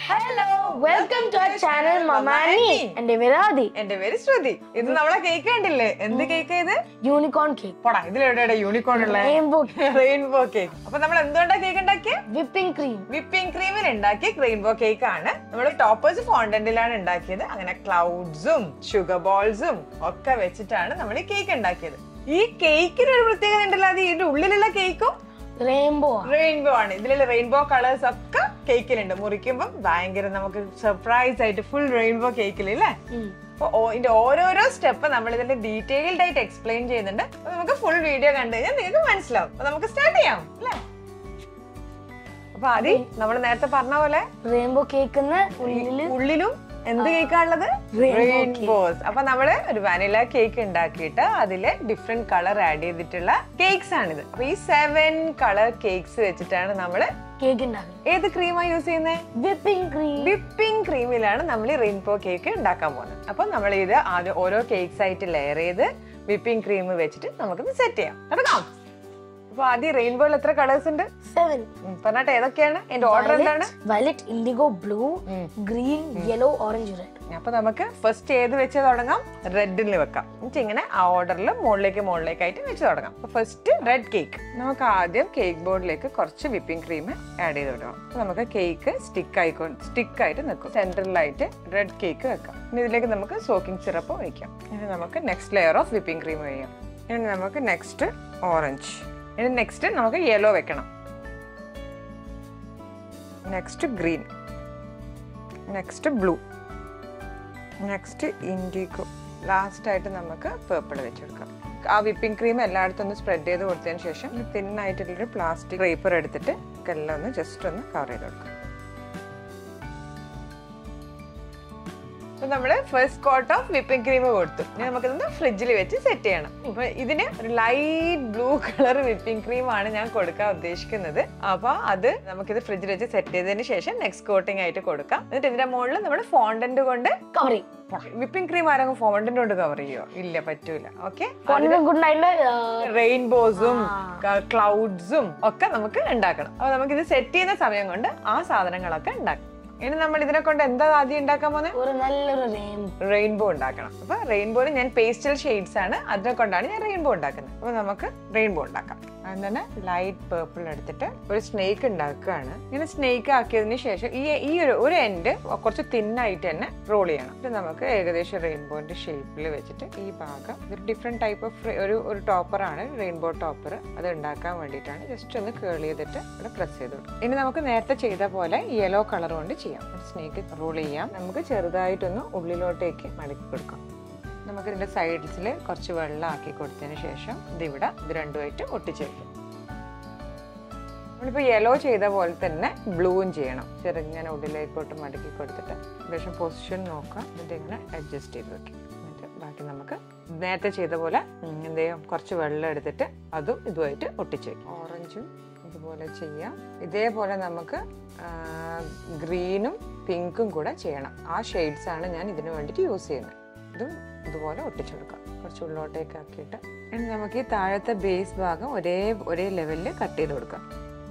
hello welcome to our channel മമാനി എന്റെ വിരാതി എന്റെ പേര് ശ്രുതി ഇത് നമ്മളെ കേക്ക് കണ്ടില്ലേ എന്ത് കേക്ക് ഇത് യൂണിക്കോൺ കേക്ക് പോടാ ഇതിലെവിടെ യൂണിക്കോൺ ഉള്ള റെയിൻബോ റെയിൻബോ കേക്ക് അപ്പൊ നമ്മൾ എന്തുകൊണ്ടാ കേക്ക് ഉണ്ടാക്കിയ വിപ്പിംഗ് ക്രീം വിപ്പിംഗ് ക്രീമിൽ ഉണ്ടാക്കിയ റെയിൻബോ കേക്ക് ആണ് നമ്മൾ ടോപ്പേഴ്സ് ഫോണ്ടന്റിലാണ് ഉണ്ടാക്കിയത് അങ്ങനെ ക്ലൗഡ്സും ഷുഗർ ബോൾസും ഒക്കെ വെച്ചിട്ടാണ് നമ്മൾ ഈ കേക്ക് ഉണ്ടാക്കിയത് ഈ കേക്കിന് ഒരു പ്രത്യേകത ഉണ്ടല്ലോ അത് ഇതിന്റെ ഉള്ളിലുള്ള കേക്കും റെയിൻബോ റെയിൻബോ ആണ് ഇതിലുള്ള റെയിൻബോ കളേഴ്സ് ഒക്കെ കേക്കിലുണ്ട് മുറിക്കുമ്പോൾ ഭയങ്കര നമുക്ക് സർപ്രൈസ് ആയിട്ട് ഫുൾ റെയിൻബോ കേക്കിൽ അല്ലേ അപ്പൊ ഓ- ഇതിന്റെ ഓരോരോ സ്റ്റെപ്പ് നമ്മൾ ഇതിന്റെ ഡീറ്റെയിൽഡ് ആയിട്ട് എക്സ്പ്ലെയിൻ ചെയ്യുന്നുണ്ട് അപ്പൊ നമുക്ക് ഫുൾ വീഡിയോ കണ്ടു കഴിഞ്ഞാൽ നിങ്ങൾക്ക് മനസ്സിലാവും അപ്പൊ നമുക്ക് സ്റ്റാർട്ട് ചെയ്യാം അല്ലേ അപ്പൊ ആദ്യം നമ്മൾ നേരത്തെ പറഞ്ഞ പോലെ റെയിൻബോ കേക്കിന്ന് ഉള്ളില് ഉള്ളിലും എന്ത് കേക്കാണുള്ളത് Rainbow റെയിൻബോസ് അപ്പൊ നമ്മള് ഒരു വാനില കേക്ക് ഉണ്ടാക്കിയിട്ട് അതില് ഡിഫറെന്റ് കളർ ആഡ് ചെയ്തിട്ടുള്ള കേക്ക്സ് ആണിത് അപ്പൊ ഈ സെവൻ കളർ കേക്ക്സ് വെച്ചിട്ടാണ് നമ്മള് കേക്ക് ഉണ്ടാക്കുന്നത് ഏത് ക്രീമാ യൂസ് ചെയ്യുന്നത് വിപ്പിംഗ് ക്രീം വിപ്പിംഗ് ക്രീമിലാണ് നമ്മൾ ഈ റെയിൻബോ കേക്ക് ഉണ്ടാക്കാൻ പോകുന്നത് അപ്പൊ നമ്മൾ ഇത് ആദ്യം ഓരോ കേക്ക്സ് ആയിട്ട് ലെയർ ചെയ്ത് വിപ്പിംഗ് ക്രീം വെച്ചിട്ട് നമുക്കിത് സെറ്റ് ചെയ്യാം തുടങ്ങാം അപ്പൊ ആദ്യം റെയിൻബോയിൽ എത്ര കളേഴ്സ് ഉണ്ട് സെവൻ ഉം, പറഞ്ഞാട്ടെ ഏതൊക്കെയാണ് എന്റെ ഓർഡർ എന്താണ് violet indigo blue green yellow orange red അപ്പൊ നമുക്ക് ഫസ്റ്റ് ഏത് വെച്ച് തുടങ്ങാം റെഡിൽ വെക്കാം എന്നിട്ട് ഇങ്ങനെ ആ ഓർഡറിൽ മുകളിലേക്ക് മുകളിലേക്കായിട്ട് വെച്ച് തുടങ്ങാം അപ്പൊ ഫസ്റ്റ് റെഡ് കേക്ക് നമുക്ക് ആദ്യം കേക്ക് ബോർഡിലേക്ക് കുറച്ച് വിപ്പിംഗ് ക്രീം ആഡ് ചെയ്ത് വിടണം അപ്പൊ നമുക്ക് കേക്ക് സ്റ്റിക്ക് ആയിക്കോ സ്റ്റിക്ക് ആയിട്ട് നിൽക്കും സെൻട്രലായിട്ട് റെഡ് കേക്ക് വെക്കാം ഇനി ഇതിലേക്ക് നമുക്ക് സോക്കിംഗ് സിറപ്പ് ഒഴിക്കാം ഇനി നമുക്ക് next layer of whipping cream ഒഴിക്കാം ഇനി നമുക്ക് നെക്സ്റ്റ് ഓറഞ്ച് ഇനി നെക്സ്റ്റ് നമുക്ക് യെല്ലോ വെക്കണം next green next blue next indigo last ആയിട്ട് നമുക്ക് പേർപ്പിൾ വെച്ചെടുക്കാം ആ വിപ്പിംഗ് ക്രീം എല്ലായിടത്തും ഒന്ന് സ്പ്രെഡ് ചെയ്ത് കൊടുത്തതിന് ശേഷം തിന്നായിട്ടുള്ളൊരു പ്ലാസ്റ്റിക് പേപ്പർ എടുത്തിട്ട് എല്ലാം ഒന്ന് ജസ്റ്റ് ഒന്ന് കവർ ചെയ്ത് കൊടുക്കാം അപ്പൊ നമ്മള് first coat of whipping cream കൊടുത്തു ഇനി നമുക്കിതൊന്ന് ഫ്രിഡ്ജിൽ വെച്ച് സെറ്റ് ചെയ്യണം അപ്പൊ ഇതിന് ഒരു light blue colour whipping cream ആണ് ഞാൻ കൊടുക്കാൻ ഉദ്ദേശിക്കുന്നത് അപ്പൊ അത് നമുക്കിത് ഫ്രിഡ്ജിൽ വെച്ച് സെറ്റ് ചെയ്തതിന് ശേഷം നെക്സ്റ്റ് കോട്ടിംഗ് ആയിട്ട് കൊടുക്കാം എന്നിട്ട് ഇതിന്റെ മുകളിൽ നമ്മൾ ഫോണ്ടന്റ് കൊണ്ട് കവർ ചെയ്യും വിപ്പിംഗ് ക്രീം ആരെങ്കിലും ഫോണ്ടന്റ് കൊണ്ട് കവർ ചെയ്യോ ഇല്ല പറ്റൂല ഓക്കെ ഫോണിന് ഗുഡ് നൈറ്റില് റെയിൻബോസും ക്ലൗഡ്സും ഒക്കെ നമുക്ക് ഉണ്ടാക്കണം അപ്പൊ നമുക്ക് ഇത് സെറ്റ് ചെയ്യുന്ന സമയം കൊണ്ട് ആ സാധനങ്ങളൊക്കെ ഉണ്ടാക്കാം ഇനി നമ്മൾ ഇതിനെ കൊണ്ട് എന്താ ആദ്യം ഉണ്ടാക്കാൻ പോകുന്നത് ഒരു നല്ലൊരു റെയിൻബോ റെയിൻബോ ഉണ്ടാക്കണം അപ്പൊ റെയിൻബോയിൽ ഞാൻ പേസ്റ്റൽ ഷെയ്ഡ്സ് ആണ് അതിനെ കൊണ്ടാണ് ഞാൻ റെയിൻബോ ഉണ്ടാക്കുന്നത് അപ്പൊ നമുക്ക് റെയിൻബോ ഉണ്ടാക്കാം അതിന് തന്നെ ലൈറ്റ് പേർപ്പിൾ എടുത്തിട്ട് ഒരു സ്നേക്ക് ഉണ്ടാക്കുകയാണ് ഇങ്ങനെ സ്നേക്ക് ആക്കിയതിന് ശേഷം ഈ ഈ ഒരു ഒരു എൻഡ് കുറച്ച് തിന്നായിട്ട് തന്നെ റോൾ ചെയ്യണം ഇത് നമുക്ക് ഏകദേശം റെയിൻബോന്റെ ഷേപ്പിൽ വെച്ചിട്ട് ഈ ഭാഗം ഇതൊരു ഡിഫറെന്റ് ടൈപ്പ് ഓഫ് ഒരു ഒരു ടോപ്പറാണ് റെയിൻബോ ടോപ്പർ അത് ഉണ്ടാക്കാൻ വേണ്ടിയിട്ടാണ് ജസ്റ്റ് ഒന്ന് കേൾ ചെയ്തിട്ട് ഇവിടെ പ്രസ് ചെയ്ത് കൊടുക്കും ഇനി നമുക്ക് നേരത്തെ ചെയ്ത പോലെ യെല്ലോ കളർ കൊണ്ട് ചെയ്യാം സ്നേക്ക് റോൾ ചെയ്യാം നമുക്ക് ചെറുതായിട്ടൊന്ന് ഉള്ളിലോട്ടേക്ക് മടക്കി കൊടുക്കാം നമുക്ക് ഇതിന്റെ സൈഡ്സിൽ കുറച്ച് വെള്ളം ആക്കി കൊടുത്തതിന് ശേഷം ഇതിവിടെ ഇത് രണ്ടുമായിട്ട് ഒട്ടിച്ച് വെക്കും നമ്മളിപ്പോൾ യെല്ലോ ചെയ്ത പോലെ തന്നെ ബ്ലൂവും ചെയ്യണം ചെറുങ്ങനെ ഉള്ളിലേക്കോട്ട് മടക്കി കൊടുത്തിട്ട് ഏകദേശം പൊസിഷൻ നോക്കാം എന്നിട്ട് ഇങ്ങനെ അഡ്ജസ്റ്റ് ചെയ്ത് വെക്കും എന്നിട്ട് ബാക്കി നമുക്ക് നേരത്തെ ചെയ്ത പോലെ ഉം, എന്ത് ചെയ്യും കുറച്ച് വെള്ളം എടുത്തിട്ട് അതും ഇതുമായിട്ട് ഒട്ടിച്ച് വെക്കും ഓറഞ്ചും ഇതുപോലെ ചെയ്യാം ഇതേപോലെ നമുക്ക് ഗ്രീനും പിങ്കും കൂടെ ചെയ്യണം ആ ഷെയ്ഡ്സ് ആണ് ഞാൻ ഇതിനു വേണ്ടിയിട്ട് യൂസ് ചെയ്യുന്നത് ഇതും ഇതുപോലെ ഒട്ടിച്ചെടുക്കാം കുറച്ച് ഉള്ളോട്ടേക്ക് ആക്കിയിട്ട് ഇനി നമുക്ക് ഈ താഴത്തെ ബേസ് ഭാഗം ഒരേ ഒരേ ലെവലിൽ കട്ട് ചെയ്ത് കൊടുക്കാം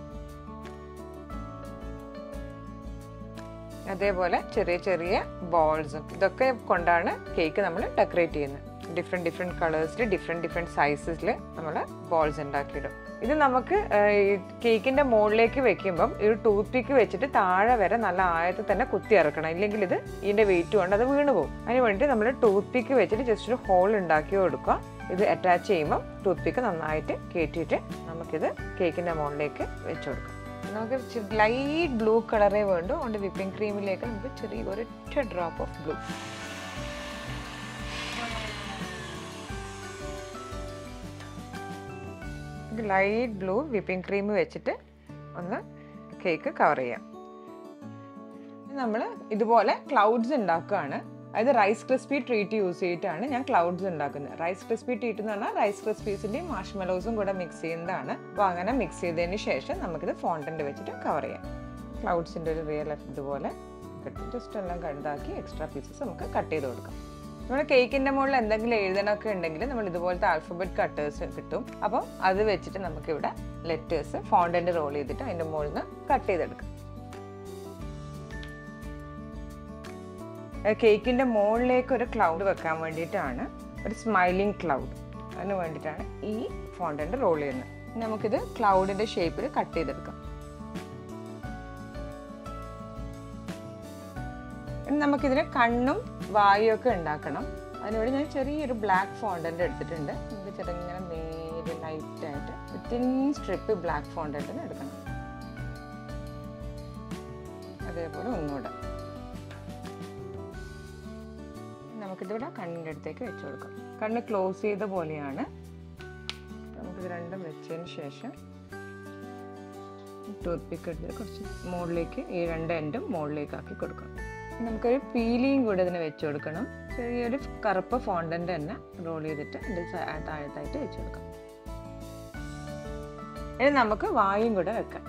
അതേപോലെ ചെറിയ ചെറിയ ബോൾസും ഇതൊക്കെ കൊണ്ടാണ് കേക്ക് നമ്മൾ ഡെക്കറേറ്റ് ചെയ്യുന്നത് ഡിഫറെന്റ് ഡിഫറെന്റ് കളേഴ്സിൽ ഡിഫറെന്റ് ഡിഫറെന്റ് സൈസസിൽ നമ്മൾ ബോൾസ് ഉണ്ടാക്കിയിടും ഇത് നമുക്ക് കേക്കിന്റെ മുകളിലേക്ക് വെക്കുമ്പം ഈ ടൂത്ത് പിക്ക് വെച്ചിട്ട് താഴെ വരെ നല്ല ആയത്തിൽ തന്നെ കുത്തി ഇറക്കണം ഇല്ലെങ്കിൽ ഇത് ഇതിന്റെ വെയിറ്റ് കൊണ്ട് അത് വീണ് പോകും അതിന് വേണ്ടി നമ്മൾ ടൂത്ത് പിക്ക് വെച്ചിട്ട് ജസ്റ്റ് ഒരു ഹോൾ ഉണ്ടാക്കി കൊടുക്കുക ഇത് അറ്റാച്ച് ചെയ്യുമ്പോൾ ടൂത്ത് പിക്ക് നന്നായിട്ട് കയറ്റിയിട്ട് നമുക്കിത് കേക്കിന്റെ മുകളിലേക്ക് വെച്ച് കൊടുക്കാം നമുക്ക് ലൈറ്റ് ബ്ലൂ കളറേ വേണ്ടു അതുകൊണ്ട് വിപ്പിംഗ് ക്രീമിലേക്ക് നമുക്ക് ചെറിയ ഒരൊറ്റ drop of blue light blue whipping cream വെച്ചിട്ട് ഒന്ന് കേക്ക് കവർ ചെയ്യാം നമ്മൾ ഇതുപോലെ ക്ലൗഡ്സ് ഉണ്ടാക്കുകയാണ് അതായത് റൈസ് ക്രിസ്പി ട്രീറ്റ് യൂസ് ചെയ്തിട്ടാണ് ഞാൻ ക്ലൗഡ്സ് ഉണ്ടാക്കുന്നത് റൈസ് ക്രിസ്പി ട്രീറ്റ് എന്ന് പറഞ്ഞാൽ റൈസ് ക്രിസ്പീസിന്റെയും മാഷ്മെലോസും കൂടെ മിക്സ് ചെയ്യുന്നതാണ് അപ്പോൾ അങ്ങനെ മിക്സ് ചെയ്തതിന് ശേഷം നമുക്കിത് ഫോണ്ടന്റ് വെച്ചിട്ട് കവർ ചെയ്യാം ക്ലൗഡ്സിന്റെ ഒരു റിയൽ ഇതുപോലെ ജസ്റ്റ് എല്ലാം കണ്ടാക്കി എക്സ്ട്രാ പീസസ് നമുക്ക് കട്ട് ചെയ്ത് കൊടുക്കാം നമ്മുടെ കേക്കിന്റെ മുകളിൽ എന്തെങ്കിലും എഴുതണമൊക്കെ ഉണ്ടെങ്കിൽ നമ്മൾ ഇതുപോലത്തെ ആൽഫബറ്റ് കട്ടേഴ്സ് കിട്ടും അപ്പോൾ അത് വെച്ചിട്ട് നമുക്ക് ഇവിടെ ലെറ്റേഴ്സ് ഫോണ്ടന്റ് റോൾ ചെയ്തിട്ട് അതിന്റെ മുകളിൽ നിന്ന് കട്ട് ചെയ്തെടുക്കാം കേക്കിന്റെ മുകളിലേക്ക് ഒരു ക്ലൗഡ് വെക്കാൻ വേണ്ടിയിട്ടാണ് ഒരു സ്മൈലിംഗ് ക്ലൗഡ് അതിന് വേണ്ടിയിട്ടാണ് ഈ ഫോണ്ടന്റ് റോൾ ചെയ്യുന്നത് ഇനി നമുക്കിത് ക്ലൗഡിന്റെ ഷേപ്പിൽ കട്ട് ചെയ്തെടുക്കാം ഇനി നമുക്കിതിന് കണ്ണും വായും ഒക്കെ ഉണ്ടാക്കണം അതിനുവേണ്ടി ഞാൻ ചെറിയൊരു ബ്ലാക്ക് ഫോണ്ടന്റ് എടുത്തിട്ടുണ്ട് നമുക്ക് ചെറുങ്ങനെ നേരെ ലൈറ്റ് ആയിട്ട് തിൻ സ്ട്രിപ്പ് ബ്ലാക്ക് ഫോണ്ടന്റ് എടുക്കണം അതേപോലെ ഒന്നുകൂടെ നമുക്കിതിവിടെ കണ്ണിൻ്റെ അടുത്തേക്ക് വെച്ച് കൊടുക്കാം കണ്ണ് ക്ലോസ് ചെയ്ത പോലെയാണ് നമുക്കിത് രണ്ടും വെച്ചതിന് ശേഷം ടൂത്ത് പിക്ക് എടുത്ത് കുറച്ച് മുകളിലേക്ക് ഈ രണ്ട് എൻഡും മുകളിലേക്ക് ആക്കി കൊടുക്കാം നമുക്കൊരു പീലിയും കൂടെ ഇതിന് വെച്ച് കൊടുക്കണം ചെറിയൊരു കറുപ്പ് ഫോണ്ടന്റ് തന്നെ റോൾ ചെയ്തിട്ട് അതിൻ്റെ താഴത്തായിട്ട് വെച്ച് കൊടുക്കാം ഇനി നമുക്ക് വായും കൂടെ വെക്കാം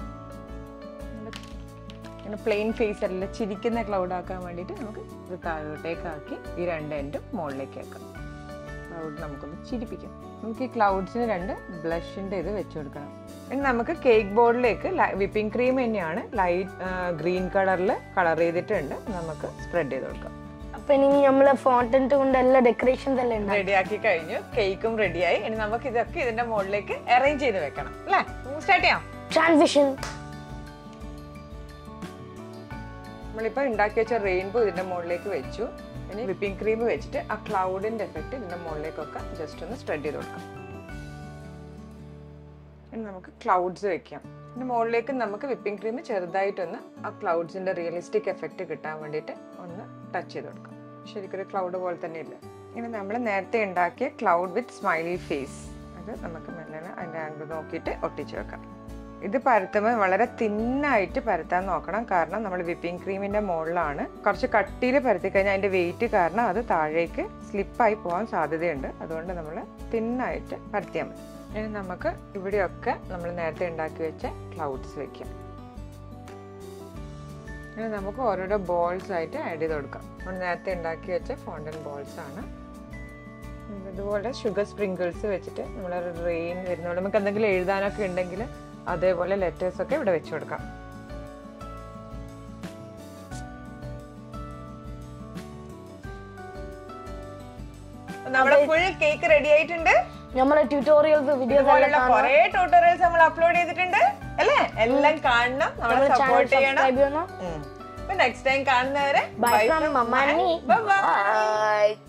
ഇങ്ങനെ പ്ലെയിൻ ഫേസ് അല്ല ചിരിക്കുന്ന ക്ലൗഡ് ആക്കാൻ വേണ്ടിയിട്ട് നമുക്ക് ഇത് താഴോട്ടേക്ക് ആക്കി ഈ രണ്ട് എൻഡും മുകളിലേക്ക് വെക്കാം ക്ലൗഡ് നമുക്കൊന്ന് ചിരിപ്പിക്കാം നമുക്ക് ഈ ക്ലൗഡ്സിന് രണ്ട് ബ്ലഷിൻ്റെ ഇത് വെച്ച് കൊടുക്കണം ഇനി നമുക്ക് കേക്ക് ബോർഡിലേക്ക് വിപ്പിംഗ് ക്രീം തന്നെയാണ് ലൈറ്റ് ഗ്രീൻ കളറിൽ കളർ ചെയ്തിട്ടുണ്ട് നമുക്ക് സ്പ്രെഡ് ചെയ്ത് കൊടുക്കാം അപ്പൊ ഇനി നമ്മള് ഫോണ്ടന്റ് കൊണ്ട് എല്ലാ ഡെക്കറേഷൻസ് എല്ലാം ഉണ്ടാവും റെഡിയാക്കി കഴിഞ്ഞു കേക്കും റെഡിയായി ഇനി നമുക്ക് ഇതൊക്കെ ഇതിന്റെ മുകളിലേക്ക് അറേഞ്ച് ചെയ്ത് വെക്കണം അല്ലേ സ്റ്റാർട്ട് ചെയ്യാം ട്രാൻസിഷൻ നമ്മളിപ്പോൾ ഉണ്ടാക്കി വെച്ച റെയിൻബോ ഇതിന്റെ മുകളിലേക്ക് വെച്ചു ഇനി വിപ്പിംഗ് ക്രീം വെച്ചിട്ട് ആ ക്ലൗഡിന്റെ എഫക്റ്റ് ഇതിന്റെ മുകളിലേക്കൊക്കെ ജസ്റ്റ് ഒന്ന് സ്പ്രെഡ് ചെയ്ത് കൊടുക്കാം ഇനി നമുക്ക് ക്ലൗഡ്സ് വെക്കാം ഇതിന്റെ മുകളിലേക്ക് നമുക്ക് വിപ്പിംഗ് ക്രീം ചെറുതായിട്ടൊന്ന് ആ ക്ലൗഡ്സിന്റെ റിയലിസ്റ്റിക് എഫക്റ്റ് കിട്ടാൻ വേണ്ടിയിട്ട് ഒന്ന് ടച്ച് ചെയ്ത് കൊടുക്കാം ശരിക്കൊരു ക്ലൗഡ് പോലെ തന്നെ ഇല്ല ഇനി നമ്മൾ നേരത്തെ ഉണ്ടാക്കിയ ക്ലൗഡ് വിത്ത് സ്മൈലി ഫേസ് അത് നമുക്ക് മെല്ലെ അതിന്റെ ആംഗിൾ നോക്കിയിട്ട് ഒട്ടിച്ച് വെക്കാം ഇത് പരത്തുമ്പോൾ വളരെ തിന്നായിട്ട് പരത്താൻ നോക്കണം കാരണം നമ്മൾ വിപ്പിംഗ് ക്രീമിന്റെ മുകളിലാണ് കുറച്ച് കട്ടിയിൽ പരത്തി കഴിഞ്ഞാൽ അതിന്റെ വെയിറ്റ് കാരണം അത് താഴേക്ക് സ്ലിപ്പായി പോകാൻ സാധ്യതയുണ്ട് അതുകൊണ്ട് നമ്മൾ തിന്നായിട്ട് പരത്തിയാൽ മതി ഇനി നമുക്ക് ഇവിടെയൊക്കെ നമ്മൾ നേരത്തെ ഉണ്ടാക്കി വെച്ച ക്ലൗഡ്സ് വെക്കാം ഇനി നമുക്ക് ഓരോരോ ബോൾസ് ആയിട്ട് ആഡ് ചെയ്ത് കൊടുക്കാം നമ്മൾ നേരത്തെ ഉണ്ടാക്കി വെച്ച ഫോണ്ടൻ ബോൾസ് ആണ് ഇതുപോലെ ഷുഗർ സ്പ്രിങ്കിൾസ് വെച്ചിട്ട് നമ്മൾ റെയിൻ വരുന്ന നമുക്ക് എന്തെങ്കിലും എഴുതാനൊക്കെ ഉണ്ടെങ്കിൽ അതേപോലെ ലെറ്റേഴ്സ് ഒക്കെ ഇവിടെ വെച്ച് കൊടുക്കാം നമ്മുടെ ഫുൾ കേക്ക് റെഡി ആയിട്ടുണ്ട് നമ്മളെ ട്യൂട്ടോറിയൽസ് വീഡിയോസ് എല്ലാം ഇതുപോലുള്ള കുറെ ട്യൂട്ടോറിയൽസ് നമ്മൾ അപ്ലോഡ് ചെയ്തിട്ടുണ്ട് അല്ലേ എല്ലാം കാണണം നമ്മളെ നമ്മുടെ ചാനൽ സപ്പോർട്ട് ചെയ്യണം സബ്സ്ക്രൈബ് ചെയ്യണം നെക്സ്റ്റ് ടൈം കാണുന്നവരെ ബൈ ഫ്രം മമ്മാനി ബൈ ബൈ